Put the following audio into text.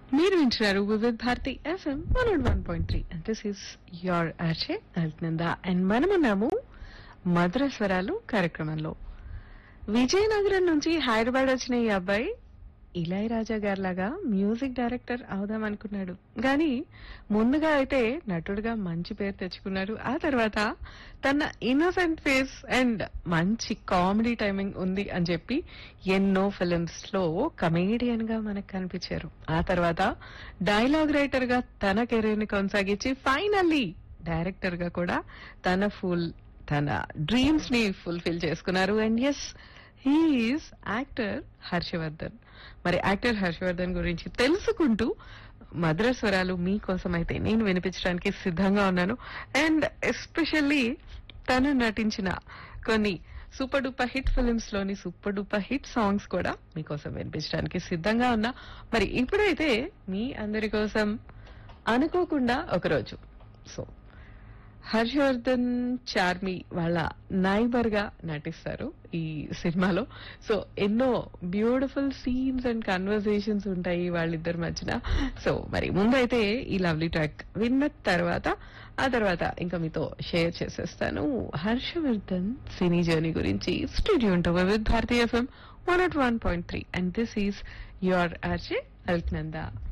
మీరు వింటున్నారు Vividh Bharati FM one and one point three and this is your RJ Alaknanda and మనమున్నాము మధుర స్వరాలు కార్యక్రమంలో విజయనగరం నుంచి హైదరాబాద్ వచ్చిన ఈ అబ్బాయి ఇళయరాజా గారిలాగా మ్యూజిక్ డైరెక్టర్ అవుదాం అనుకున్నాడు కానీ ముందుగా అయితే నటుడుగా మంచి పేరు తెచ్చుకున్నాడు ఆ తర్వాత తన ఇన్నోసెంట్ ఫేస్ అండ్ మంచి కామెడీ టైమింగ్ ఉంది అని చెప్పి ఎన్నో ఫిలిమ్స్ లో కమేడియన్ గా మనకు కనిపించారు ఆ తర్వాత డైలాగ్ రైటర్ గా తన కెరీర్ ని కొనసాగించి ఫైనల్లీ డైరెక్టర్ గా కూడా తన ఫుల్ తన డ్రీమ్స్ ని ఫుల్ఫిల్ చేసుకున్నారు and yes he's actor Harshavardhan మరి యాక్టర్ హర్షవర్ధన్ గురించి తెలుసుకుంటూ మధుర స్వరాలు మీకోసం అయితే నేను వినిపించడానికి సిద్ధంగా ఉన్నాను అండ్ ఎస్పెషల్లీ తను నటించిన కొన్ని సూపర్ డూపర్ హిట్ ఫిలిమ్స్ లోని సూపర్ డూపర్ హిట్ సాంగ్స్ కూడా మీకోసం వినిపించడానికి సిద్ధంగా ఉన్నా మరి ఇప్పుడైతే మీ అందరి కోసం అనుకోకుండా ఒకరోజు సో హర్షవర్ధన్ చార్మి వాళ్ళ నైబర్ గా నటిస్తారు ఈ సినిమాలో సో ఎన్నో బ్యూటిఫుల్ సీన్స్ అండ్ కన్వర్సేషన్స్ ఉంటాయి వాళ్ళిద్దరి మధ్యన సో మరి ముందైతే ఈ లవ్లీ ట్రాక్ విన్న తర్వాత ఆ తర్వాత ఇంకా మీతో షేర్ చేసేస్తాను హర్షవర్ధన్ సినీ జర్నీ గురించి స్టూడియో ఉంటుంది with Bharatiya FM one at one point three and this is your RJ Alaknanda